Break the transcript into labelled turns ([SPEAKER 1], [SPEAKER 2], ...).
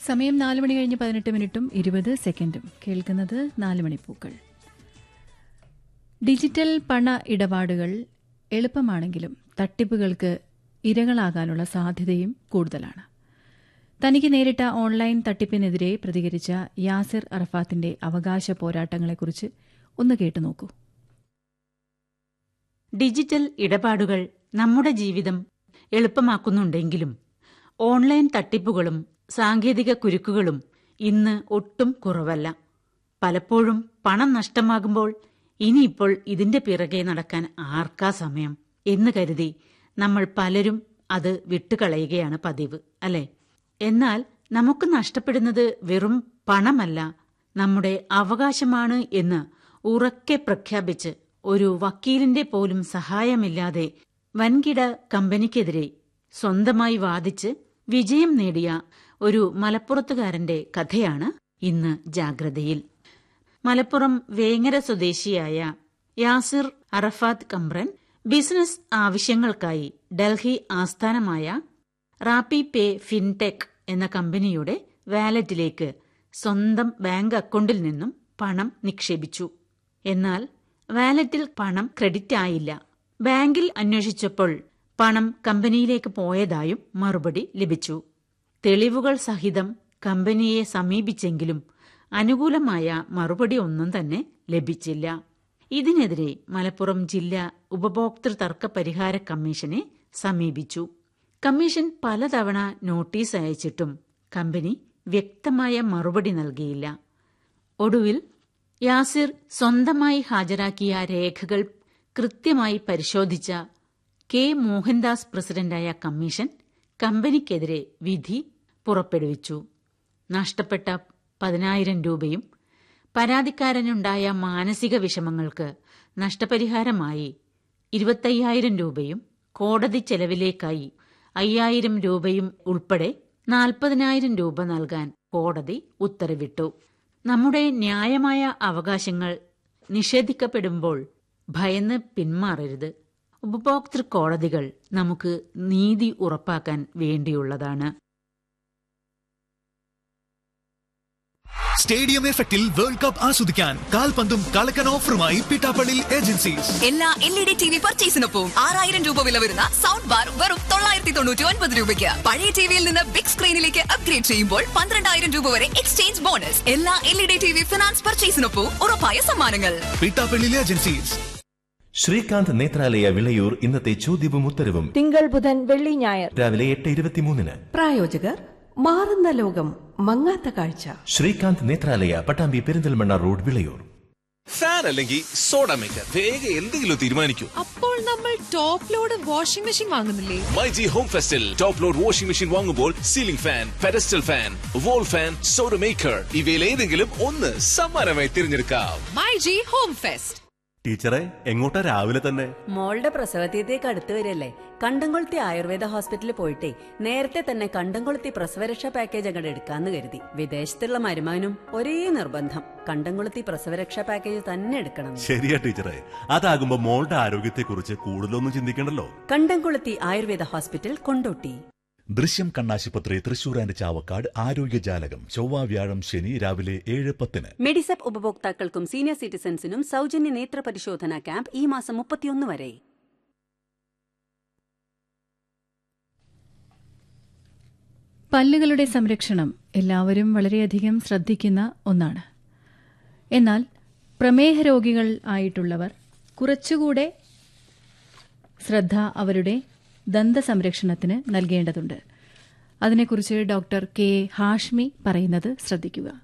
[SPEAKER 1] സമയം നാല് മണി കഴിഞ്ഞ് പതിനെട്ട് മിനിറ്റും ഇരുപത് സെക്കൻഡും കേൾക്കുന്നത് നാല് മണിപ്പൂക്കൾ ഡിജിറ്റൽ പണ ഇടപാടുകൾ എളുപ്പമാണെങ്കിലും തട്ടിപ്പുകൾക്ക് ഇരകളാകാനുള്ള സാധ്യതയും കൂടുതലാണ് തനിക്ക് നേരിട്ട ഓൺലൈൻ തട്ടിപ്പിനെതിരെ പ്രതികരിച്ച യാസിർ അറഫാത്തിന്റെ അവകാശ പോരാട്ടങ്ങളെക്കുറിച്ച് ഒന്ന് കേട്ടുനോക്കൂ
[SPEAKER 2] ഡിജിറ്റൽ ഇടപാടുകൾ നമ്മുടെ ജീവിതം എളുപ്പമാക്കുന്നുണ്ടെങ്കിലും ഓൺലൈൻ തട്ടിപ്പുകളും സാങ്കേതിക കുരുക്കുകളും ഇന്ന് ഒട്ടും കുറവല്ല പലപ്പോഴും പണം നഷ്ടമാകുമ്പോൾ ഇനിയിപ്പോൾ ഇതിന്റെ പിറകെ നടക്കാൻ ആർക്കാ സമയം എന്ന് കരുതി നമ്മൾ പലരും അത് വിട്ടുകളയുകയാണ് പതിവ് അല്ലെ എന്നാൽ നമുക്ക് നഷ്ടപ്പെടുന്നത് വെറും പണമല്ല നമ്മുടെ അവകാശമാണ് എന്ന് ഉറക്കെ പ്രഖ്യാപിച്ച് ഒരു വക്കീലിന്റെ പോലും സഹായമില്ലാതെ വൻകിട കമ്പനിക്കെതിരെ സ്വന്തമായി വാദിച്ച് വിജയം നേടിയ ഒരു മലപ്പുറത്തുകാരന്റെ കഥയാണ് ഇന്ന് ജാഗ്രതയിൽ മലപ്പുറം വേങ്ങര സ്വദേശിയായ യാസിർ അറഫാത്ത് കമ്രൻ ബിസിനസ് ആവശ്യങ്ങൾക്കായി ഡൽഹി ആസ്ഥാനമായ റാപ്പി പേ ഫിൻടെക് എന്ന കമ്പനിയുടെ വാലറ്റിലേക്ക് സ്വന്തം ബാങ്ക് അക്കൗണ്ടിൽ നിന്നും പണം നിക്ഷേപിച്ചു എന്നാൽ വാലറ്റിൽ പണം ക്രെഡിറ്റ് ആയില്ല ബാങ്കിൽ അന്വേഷിച്ചപ്പോൾ പണം കമ്പനിയിലേക്ക് പോയതായും മറുപടി ലഭിച്ചു തെളിവുകൾ സഹിതം കമ്പനിയെ സമീപിച്ചെങ്കിലും അനുകൂലമായ മറുപടി ഒന്നും തന്നെ ലഭിച്ചില്ല ഇതിനെതിരെ മലപ്പുറം ജില്ലാ ഉപഭോക്തൃ തർക്ക പരിഹാര കമ്മീഷനെ സമീപിച്ചു കമ്മീഷൻ പലതവണ നോട്ടീസ് അയച്ചിട്ടും കമ്പനി വ്യക്തമായ മറുപടി നൽകിയില്ല ഒടുവിൽ യാസിർ സ്വന്തമായി ഹാജരാക്കിയ രേഖകൾ കൃത്യമായി പരിശോധിച്ച കെ മോഹൻദാസ് പ്രസിഡന്റായ കമ്മീഷൻ കമ്പനിക്കെതിരെ വിധി പുറപ്പെടുവിച്ചു നഷ്ടപ്പെട്ട പതിനായിരം രൂപയും പരാതിക്കാരനുണ്ടായ മാനസിക വിഷമങ്ങൾക്ക് നഷ്ടപരിഹാരമായി ഇരുപത്തയ്യായിരം രൂപയും കോടതി ചെലവിലേക്കായി അയ്യായിരം രൂപയും ഉൾപ്പെടെ നാൽപ്പതിനായിരം രൂപ നൽകാൻ കോടതി ഉത്തരവിട്ടു നമ്മുടെ ന്യായമായ അവകാശങ്ങൾ നിഷേധിക്കപ്പെടുമ്പോൾ ഭയന്ന് പിന്മാറരുത് ഉപഭോക്തൃ കോടതികൾ നമുക്ക് നീതി ഉറപ്പാക്കാൻ വേണ്ടിയുള്ളതാണ്
[SPEAKER 3] സ്റ്റേഡിയം എഫക്റ്റിൽ വേൾഡ് കപ്പ് ആസ്വദിക്കാൻ കാൽപന്തും കളക്കൻ ഓഫറുമായി പിട്ടാപ്പള്ളി ഏജൻസീസ്
[SPEAKER 4] എല്ലാ L E D T V പർച്ചേസിനൊപ്പം ആറായിരം രൂപ വില വരുന്ന സൗണ്ട് ബാർ വെറും തൊള്ളായിരത്തി തൊണ്ണൂറ്റി ഒൻപത് രൂപയ്ക്ക് പഴയ ടിവിയിൽ നിന്ന് ബിഗ് സ്ക്രീനിലേക്ക് അപ്ഗ്രേഡ് ചെയ്യുമ്പോൾ പന്ത്രണ്ടായിരം രൂപ വരെ എക്സ്ചേഞ്ച് ബോണസ് എല്ലാ L E D T V finance പർച്ചേസിനൊപ്പം ഉറപ്പായ സമ്മാനങ്ങൾ
[SPEAKER 3] പിട്ടാപ്പള്ളി ഏജൻസീസ്
[SPEAKER 5] ശ്രീകാന്ത് നേത്രാലയ വിളയൂർ ഇന്നത്തെ ചോദ്യവും ഉത്തരവും
[SPEAKER 6] തിങ്കൾ ബുധൻ വെള്ളി ഞായർ
[SPEAKER 5] രാവിലെ എട്ട് ഇരുപത്തിമൂന്നിന്
[SPEAKER 6] പ്രായോജകർ മാറുന്ന ലോകം മങ്ങാത്ത കാഴ്ച
[SPEAKER 5] ശ്രീകാന്ത് നേത്രാലയ പട്ടാമ്പി പെരിന്തൽമണ്ണ റോഡ് വിളയൂർ
[SPEAKER 7] ഫാൻ അല്ലെങ്കിൽ സോഡ മേക്കർ വേഗം എന്തെങ്കിലും തീരുമാനിക്കൂ
[SPEAKER 8] അപ്പോൾ നമ്മൾ ടോപ്പ് ലോഡ് വാഷിംഗ് മെഷീൻ വാങ്ങുന്നില്ലേ
[SPEAKER 7] മൈ ജി ഹോം ഫെസ്റ്റിൽ ടോപ്പ് ലോഡ് വാഷിംഗ് മെഷീൻ വാങ്ങുമ്പോൾ ceiling fan pedestal fan wall fan soda maker ഇവയിൽ ഏതെങ്കിലും ഒന്ന് സമ്മാനമായി തിരഞ്ഞെടുക്കാം
[SPEAKER 8] മൈ ജി ഹോം ഫെസ്റ്റ്
[SPEAKER 9] ടീച്ചറെ എങ്ങോട്ടാ രാവിലെ തന്നെ
[SPEAKER 10] മോളുടെ പ്രസവതീയത്തേക്ക് അടുത്ത് വരില്ലേ കണ്ടംകൊളുത്തി ആയുർവേദ ഹോസ്പിറ്റലിൽ പോയിട്ടേ നേരത്തെ തന്നെ കണ്ടംകൊളുത്തി പ്രസവരക്ഷാ പാക്കേജ് അങ്ങോട്ട് എടുക്കാന്ന് കരുതി വിദേശത്തുള്ള മരുമാനും ഒരേ നിർബന്ധം കണ്ടംകൊളുത്തി പ്രസവരക്ഷാ പാക്കേജ് തന്നെ എടുക്കണം
[SPEAKER 9] ശരിയാ ടീച്ചറെ അതാകുമ്പോ മോളുടെ ആരോഗ്യത്തെക്കുറിച്ച് കൂടുതലൊന്നും ചിന്തിക്കണ്ടല്ലോ
[SPEAKER 10] കണ്ടംകൊളുത്തി ആയുർവേദ ഹോസ്പിറ്റൽ കൊണ്ടോട്ടി
[SPEAKER 11] ദൃശ്യം കണ്ണാശുപത്രി തൃശൂർ ആൻഡ് ചാവക്കാട് ആരോഗ്യജാലകം ചൊവ്വ വ്യാഴം ശനി രാവിലെ ഏഴ് പത്തിന്
[SPEAKER 10] മെഡിസെപ്പ് ഉപഭോക്താക്കൾക്കും സീനിയർ സിറ്റിസൺസിനും സൗജന്യ നേത്ര പരിശോധന ക്യാമ്പ് ഈ മാസം മുപ്പത്തിയൊന്ന് വരെ
[SPEAKER 1] പല്ലുകളുടെ സംരക്ഷണം എല്ലാവരും വളരെയധികം ശ്രദ്ധിക്കുന്ന ഒന്നാണ് എന്നാൽ പ്രമേഹ രോഗികൾ ആയിട്ടുള്ളവർ കുറച്ചുകൂടെ ശ്രദ്ധ അവരുടെ ദന്ത സംരക്ഷണത്തിന് നൽകേണ്ടതുണ്ട് അതിനെക്കുറിച്ച് ഡോക്ടർ കെ ഹാഷ്മി പറയുന്നത് ശ്രദ്ധിക്കുക